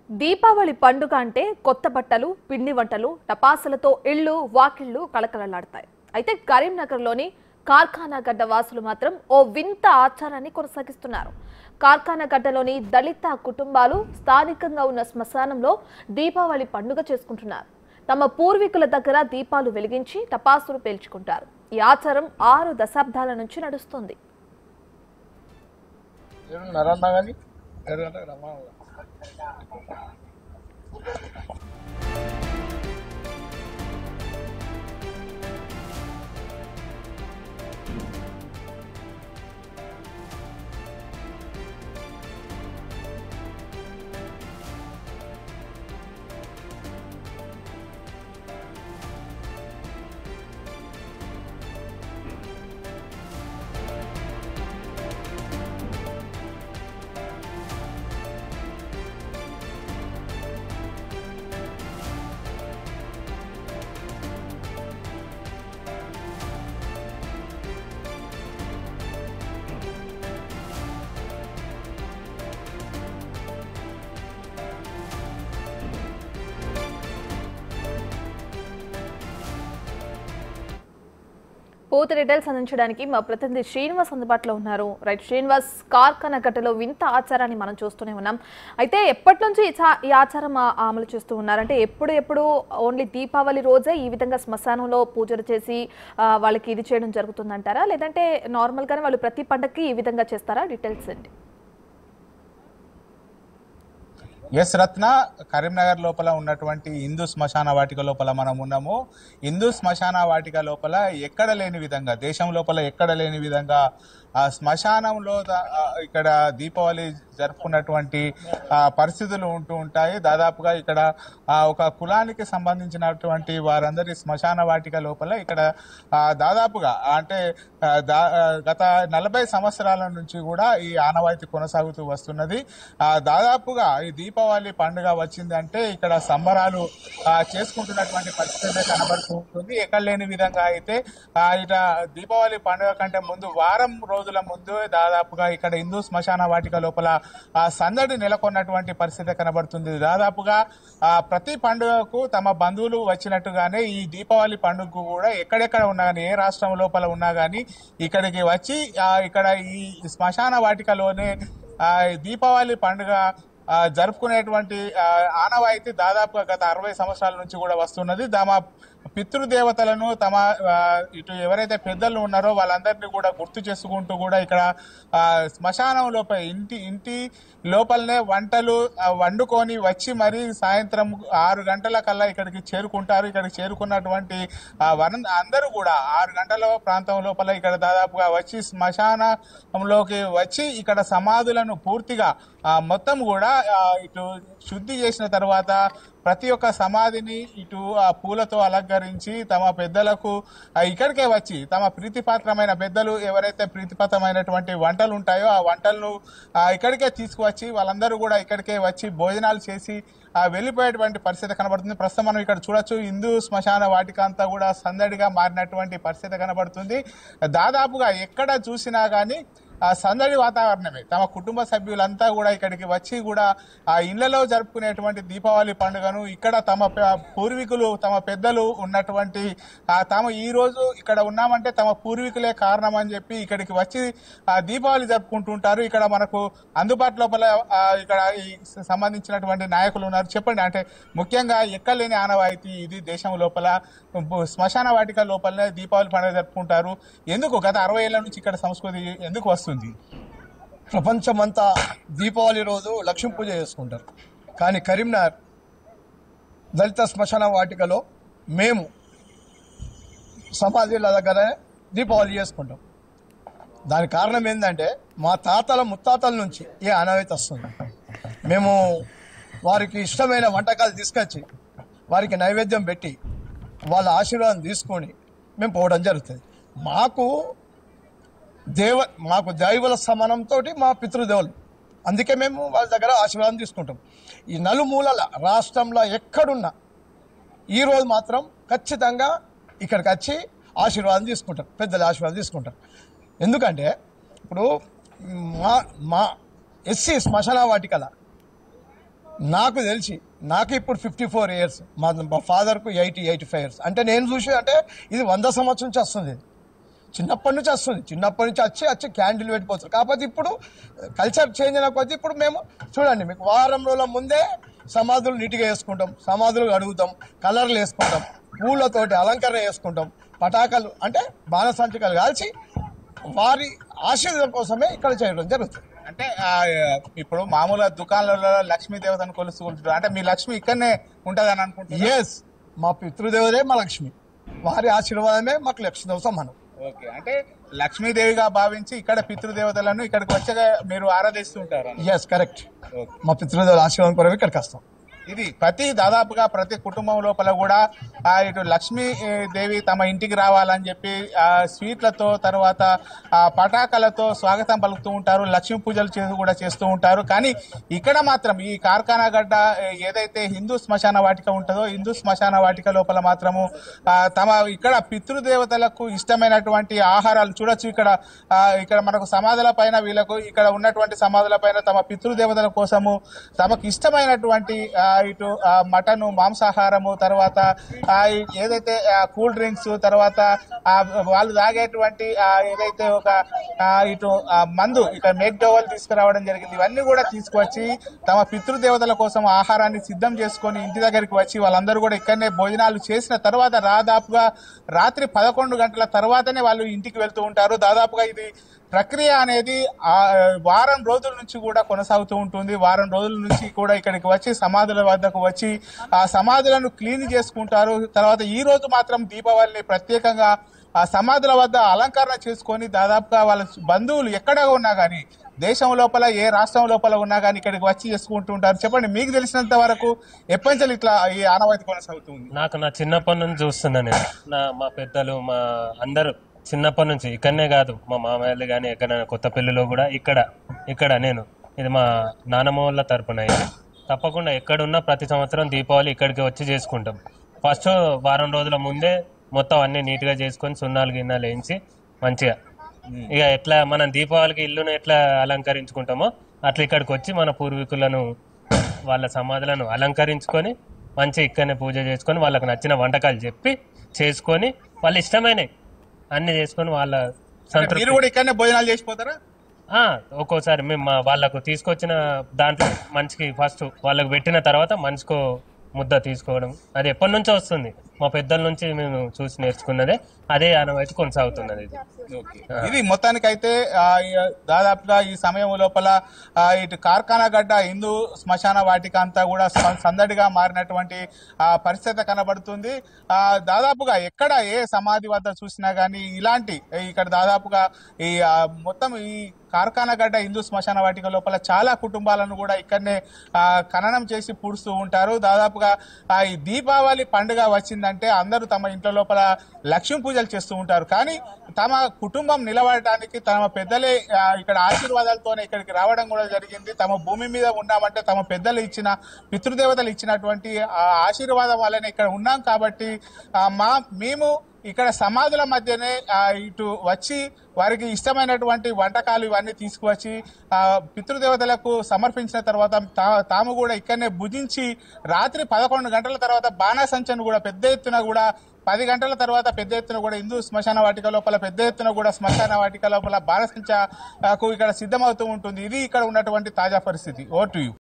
దీపావళి పండుగ అంటే కొత్త బట్టలు పిండి వంటలు టపాసులతో ఇళ్ళు వాకిళ్ళు కళకళలాడతాయి అయితే కరీంనగర్లోని కార్ఖానా గడ్డ వాసులు మాత్రం ఓ వింత ఆచారాన్ని కొనసాగిస్తున్నారు కార్ఖానా గడ్డలోని దళిత కుటుంబాలు స్థానికంగా ఉన్న శ్మశానంలో దీపావళి పండుగ చేసుకుంటున్నారు తమ పూర్వీకుల దగ్గర దీపాలు వెలిగించి టపాసులు పేల్చుకుంటారు ఈ ఆచారం ఆరు దశాబ్దాల నుంచి నడుస్తుంది నరన్నా కానీ ఏడు గంటలకు రమ్మన్నా పూర్తి డీటెయిల్స్ అందించడానికి మా ప్రతినిధి శ్రీనివాస్ అందుబాటులో ఉన్నారు రైట్ శ్రీనివాస్ కార్ఖానా గట్టలో వింత ఆచారాన్ని మనం చూస్తూనే ఉన్నాం అయితే ఎప్పటి నుంచి ఈ చా- ఈ ఆచారం ఆ- అమలు చేస్తూ ఉన్నారు అంటే ఎప్పుడు ఎప్పుడు ఓన్లీ దీపావళి రోజే ఈ విధంగా శ్మశానంలో పూజలు చేసి ఆ, వాళ్ళకి ఇది చేయడం జరుగుతుందంటారా లేదంటే నార్మల్గానే వాళ్ళు ప్రతి పండగకి ఈ విధంగా చేస్తారా డీటెయిల్స్ ఏంటి ఎస్ రత్న కరీంనగర్ లోపల ఉన్నటువంటి హిందూ శ్మశాన వాటిక లోపల మనం ఉన్నాము హిందూ శ్మశాన వాటిక లోపల ఎక్కడ లేని విధంగా దేశం లోపల ఎక్కడ లేని విధంగా ఆ శ్మశానంలో ద- ఆ ఇక్కడ దీపావళి జరుపుకున్నటువంటి ఆ, పరిస్థితులు ఉంటూ ఉంటాయి దాదాపుగా ఇక్కడ ఆ, ఒక కులానికి సంబంధించినటువంటి వారందరి శ్మశాన వాటిక లోపల ఇక్కడ ఆ, దాదాపుగా అంటే ఆ, దా- ఆ, గత నలభై సంవత్సరాల నుంచి కూడా ఈ ఆనవాయితీ కొనసాగుతూ వస్తున్నది ఆ, దాదాపుగా ఈ దీపావళి పండుగ వచ్చిందంటే ఇక్కడ సంబరాలు ఆ, చేసుకుంటున్నటువంటి పరిస్థితి కనబడుతూ ఉంటుంది ఎక్కడ లేని విధంగా అయితే ఆ, ఇట దీపావళి పండుగ కంటే ముందు వారం రోజుల ముందు దాదాపుగా ఇక్కడ హిందూ శ్మశాన వాటిక లోపల ఆ, సందడి నెలకొన్నటువంటి పరిస్థితి కనబడుతుంది దాదాపుగా ఆ, ప్రతి పండుగకు తమ బంధువులు వచ్చినట్టుగానే ఈ దీపావళి పండుగకు కూడా ఎక్కడెక్కడ ఉన్నా కానీ ఏ రాష్ట్రం లోపల ఉన్నా కానీ ఇక్కడికి వచ్చి ఆ, ఇక్కడ ఈ శ్మశాన వాటికలోనే ఆ, ఈ దీపావళి పండుగ ఆ, జరుపుకునేటువంటి ఆ, ఆనవాయితీ దాదాపుగా గత అరవై సంవత్సరాల నుంచి కూడా వస్తున్నది తమ పితృదేవతలను తమ ఆ, ఇటు ఎవరైతే పెద్దలు ఉన్నారో వాళ్ళందరినీ కూడా గుర్తు చేసుకుంటూ కూడా ఇక్కడ ఆ, శ్మశానం లోపల ఇంటి ఇంటి లోపలనే వంటలు ఆ, వండుకొని వచ్చి మరి సాయంత్రం ఆరు గంటల కల్లా ఇక్కడికి చేరుకుంటారు ఇక్కడికి చేరుకున్నటువంటి ఆ, వన అందరూ కూడా ఆరు గంటల ప్రాంతం లోపల ఇక్కడ దాదాపుగా వచ్చి శ్మశానంలోకి వచ్చి ఇక్కడ సమాధులను పూర్తిగా ఆ, మొత్తం కూడా ఆ, ఇటు శుద్ధి చేసిన తర్వాత ప్రతి ఒక్క సమాధిని ఇటు ఆ పూలతో అలంకరించి తమ పెద్దలకు ఆ, ఇక్కడికే వచ్చి తమ ప్రీతిపాత్రమైన పెద్దలు ఎవరైతే ప్రీతిపాత్రమైనటువంటి వంటలు ఉంటాయో ఆ వంటలను ఆ, ఇక్కడికే తీసుకువచ్చి వాళ్ళందరూ కూడా ఇక్కడికే వచ్చి భోజనాలు చేసి ఆ, వెళ్ళిపోయేటువంటి పరిస్థితి కనబడుతుంది ప్రస్తుతం మనం ఇక్కడ చూడొచ్చు హిందూ శ్మశాన వాటిక అంతా కూడా సందడిగా మారినటువంటి పరిస్థితి కనబడుతుంది దాదాపుగా ఎక్కడ చూసినా కానీ ఆ సందడి వాతావరణమే తమ కుటుంబ సభ్యులంతా కూడా ఇక్కడికి వచ్చి కూడా ఆ ఇళ్లలో జరుపుకునేటువంటి దీపావళి పండుగను ఇక్కడ తమ ప- పూర్వీకులు తమ పెద్దలు ఉన్నటువంటి ఆ తాము ఈ రోజు ఇక్కడ ఉన్నామంటే తమ పూర్వీకులే కారణం అని చెప్పి ఇక్కడికి వచ్చి ఆ దీపావళి జరుపుకుంటుంటారు ఇక్కడ మనకు అందుబాటు లోపల ఆ, ఇక్కడ ఈ సంబంధించినటువంటి నాయకులు ఉన్నారు చెప్పండి అంటే ముఖ్యంగా ఎక్కలేని ఆనవాయితీ ఇది దేశం లోపల శ్మశాన వాటిక లోపలనే దీపావళి పండుగ జరుపుకుంటారు ఎందుకు గత అరవై ఏళ్ల నుంచి ఇక్కడ సంస్కృతి ఎందుకు వస్తుంది ప్రపంచమంతా దీపావళి రోజు లక్ష్మీ పూజ చేసుకుంటారు కానీ కరీంనగర్ దళిత శ్మశాన వాటికలో మేము సమాధుల దగ్గర దీపావళి చేసుకుంటాం దాని కారణం ఏంటంటే మా తాతల ముత్తాతల నుంచి ఈ ఆనవాయితీ వస్తుంది మేము వారికి ఇష్టమైన వంటకాలు తీసుకొచ్చి వారికి నైవేద్యం పెట్టి వాళ్ళ ఆశీర్వాదం తీసుకొని మేము పోవడం జరుగుతుంది మాకు దేవ మాకు దైవుల సమానంతో మా పితృదేవులు అందుకే మేము వాళ్ళ దగ్గర ఆశీర్వాదం తీసుకుంటాం ఈ నలుమూలల రాష్ట్రంలో ఎక్కడున్నా ఈరోజు మాత్రం ఖచ్చితంగా ఇక్కడికి వచ్చి ఆశీర్వాదం తీసుకుంటారు పెద్దల ఆశీర్వాదం తీసుకుంటారు ఎందుకంటే ఇప్పుడు మా మా ఎస్సీ శ్మశాన వాటికల నాకు తెలిసి నాకు ఇప్పుడు ఫిఫ్టీ ఫోర్ ఇయర్స్ మా మా ఫాదర్కు ఎయిటీ ఎయిటీ ఫైవ్ ఇయర్స్ అంటే నేను చూసి అంటే ఇది వంద సంవత్సరం నుంచి వస్తుంది ఇది. చిన్నప్పటి నుంచి వస్తుంది చిన్నప్పటి నుంచి వచ్చి వచ్చి క్యాండిల్ పెట్టిపోతారు కాకపోతే ఇప్పుడు కల్చర్ చేంజ్ అయిన కొద్దీ ఇప్పుడు మేము చూడండి మీకు వారం రోజుల ముందే సమాధులు నీట్గా వేసుకుంటాం సమాధులు అడుగుతాం కలర్లు వేసుకుంటాం పూలతోటి అలంకరణ చేసుకుంటాం పటాకాలు అంటే బాణసంచికలు కాల్చి వారి ఆశీర్వాదం కోసమే ఇక్కడ చేయడం జరుగుతుంది అంటే ఆ, ఇప్పుడు మామూలుగా దుకాణాలలో లక్ష్మీ దేవతను కొలుసుకుంటారు అంటే మీ లక్ష్మి ఇక్కడనే ఉంటదని అనుకుంటున్నారు ఎస్ మా పితృదేవదే మా లక్ష్మి వారి ఆశీర్వాదమే మాకు లక్ష్మీ సమానం ఓకే అంటే లక్ష్మీదేవిగా భావించి ఇక్కడ పితృదేవతలను ఇక్కడికి వచ్చగా మీరు ఆరాధిస్తుంటారు ఎస్ కరెక్ట్ ఓకే. మా పితృదేవుల ఆశీర్వాదం కొరకు ఇక్కడికి వస్తాం ఇది ప్రతి దాదాపుగా ప్రతి కుటుంబం లోపల కూడా ఆ, ఇటు లక్ష్మీ ఏ, దేవి తమ ఇంటికి రావాలని చెప్పి ఆ స్వీట్లతో తర్వాత ఆ పటాకాలతో స్వాగతం పలుకుతూ ఉంటారు లక్ష్మీ పూజలు చేసి కూడా చేస్తూ ఉంటారు కానీ ఇక్కడ మాత్రం ఈ కార్ఖానా గడ్డ ఏ, ఏదైతే హిందూ శ్మశాన వాటిక ఉంటుందో హిందూ శ్మశాన వాటిక లోపల మాత్రము ఆ, తమ ఇక్కడ పితృదేవతలకు ఇష్టమైనటువంటి ఆహారాలు చూడొచ్చు ఇక్కడ ఆ, ఇక్కడ మనకు సమాధుల పైన వీళ్ళకు ఇక్కడ ఉన్నటువంటి సమాధుల పైన తమ పితృదేవతల కోసము తమకు ఇష్టమైనటువంటి ఆ, ఇటు ఆ, మటను మాంసాహారము తర్వాత ఆ, ఈ- ఏదైతే ఆ, కూల్ డ్రింక్స్ తర్వాత ఆ, వాళ్ళు తాగేటువంటి ఆ, ఏదైతే ఒక ఆ, ఇటు ఆ, మందు ఇక్కడ మేక్ డోవల్ తీసుకురావడం జరిగింది ఇవన్నీ కూడా తీసుకువచ్చి తమ పితృదేవతల కోసం ఆహారాన్ని సిద్ధం చేసుకొని ఇంటి దగ్గరికి వచ్చి వాళ్ళందరూ కూడా ఇక్కడనే భోజనాలు చేసిన తర్వాత దాదాపుగా రాత్రి పదకొండు గంటల తర్వాతనే వాళ్ళు ఇంటికి వెళ్తూ ఉంటారు దాదాపుగా ఇది ప్రక్రియ అనేది ఆ వారం రోజుల నుంచి కూడా కొనసాగుతూ ఉంటుంది వారం రోజుల నుంచి కూడా ఇక్కడికి వచ్చి సమాధుల వద్దకు వచ్చి ఆ సమాధులను క్లీన్ చేసుకుంటారు తర్వాత ఈ రోజు మాత్రం దీపావళిని ప్రత్యేకంగా ఆ సమాధుల వద్ద అలంకరణ చేసుకొని దాదాపుగా వాళ్ళ బంధువులు ఎక్కడ ఉన్నా కానీ దేశం లోపల ఏ రాష్ట్రం లోపల ఉన్నా కానీ ఇక్కడికి వచ్చి చేసుకుంటూ ఉంటారు చెప్పండి మీకు తెలిసినంత వరకు ఎప్పటి నుంచి ఇట్లా ఈ ఆనవాయితీ కొనసాగుతుంది నాకు నా చిన్నప్పటి నుంచి చూస్తున్నా నేను నా మా పెద్దలు మా అందరూ చిన్నప్పటి నుంచి ఇక్కడనే కాదు మా మామయ్యలు కానీ ఎక్కడైనా కొత్త పెళ్లిలో కూడా ఇక్కడ ఇక్కడ నేను ఇది మా నానమ్మ వాళ్ళ తరపున ఇది తప్పకుండా ఎక్కడున్నా ప్రతి సంవత్సరం దీపావళి ఇక్కడికి వచ్చి చేసుకుంటాం ఫస్ట్ వారం రోజుల ముందే మొత్తం అన్ని నీట్గా చేసుకొని సున్నాలు గిన్నాలు వేయించి మంచిగా ఇక ఎట్లా మనం దీపావళికి ఇల్లును ఎట్లా అలంకరించుకుంటామో అట్లా ఇక్కడికి వచ్చి మన పూర్వీకులను వాళ్ళ సమాధులను అలంకరించుకొని మంచి ఇక్కడనే పూజ చేసుకొని వాళ్ళకి నచ్చిన వంటకాలు చెప్పి చేసుకొని వాళ్ళ ఇష్టమైనవి అన్ని చేసుకొని వాళ్ళ అంటే సంతృప్తి మీరు కూడా ఇక్కడనే భోజనాలు చేసిపోతారా ఆ, ఒక్కోసారి మేము మా వాళ్ళకు తీసుకొచ్చిన దాంట్లో మనిషికి ఫస్ట్ వాళ్ళకు పెట్టిన తర్వాత మనిషికో ముద్ద తీసుకోవడం అది ఎప్పటి నుంచో వస్తుంది మా పెద్దల నుంచి మేము చూసి నేర్చుకున్నదే అదే ఆనవాయితీ కొనసాగుతున్నది ఇది ఇది మొత్తానికైతే ఆ, ఈ దాదాపుగా ఈ సమయం లోపల ఆ, ఇటు కార్ఖానా గడ్డ హిందూ శ్మశాన వాటిక అంతా కూడా స- సందడిగా మారినటువంటి ఆ, పరిస్థితి కనబడుతుంది ఆ, దాదాపుగా ఎక్కడ ఏ సమాధి వద్ద చూసినా గానీ ఇలాంటి ఇక్కడ దాదాపుగా ఈ ఆ, మొత్తం ఈ కార్ఖానా గడ్డ హిందూ శ్మశాన వాటిక లోపల చాలా కుటుంబాలను కూడా ఇక్కడనే ఆ, ఖననం చేసి పూడుస్తూ ఉంటారు దాదాపుగా ఆ, ఈ దీపావళి పండుగ వచ్చిందంటే అందరూ తమ ఇంట్లో లోపల లక్ష్మీ పూజలు చేస్తూ ఉంటారు కానీ తమ కుటుంబం నిలబడటానికి తమ పెద్దలే ఆ, ఇక్కడ ఆశీర్వాదాలతోనే ఇక్కడికి రావడం కూడా జరిగింది తమ భూమి మీద ఉన్నామంటే తమ పెద్దలు ఇచ్చిన పితృదేవతలు ఇచ్చినటువంటి ఆ ఆశీర్వాదం వల్లనే ఇక్కడ ఉన్నాం కాబట్టి ఆ, మా మేము ఇక్కడ సమాధుల మధ్యనే ఆ, ఇటు వచ్చి వారికి ఇష్టమైనటువంటి వంటకాలు ఇవన్నీ తీసుకువచ్చి ఆ, పితృదేవతలకు సమర్పించిన తర్వాత తా- తాము కూడా ఇక్కడనే భుజించి రాత్రి పదకొండు గంటల తర్వాత బాణాసంచను కూడా పెద్ద ఎత్తున కూడా పది గంటల తర్వాత పెద్ద ఎత్తున కూడా హిందూ శ్మశాన వాటిక లోపల పెద్ద ఎత్తున కూడా శ్మశాన వాటిక లోపల బాణసంచకు ఇక్కడ సిద్ధమవుతూ ఉంటుంది ఇది ఇక్కడ ఉన్నటువంటి తాజా పరిస్థితి ఓ టు యూ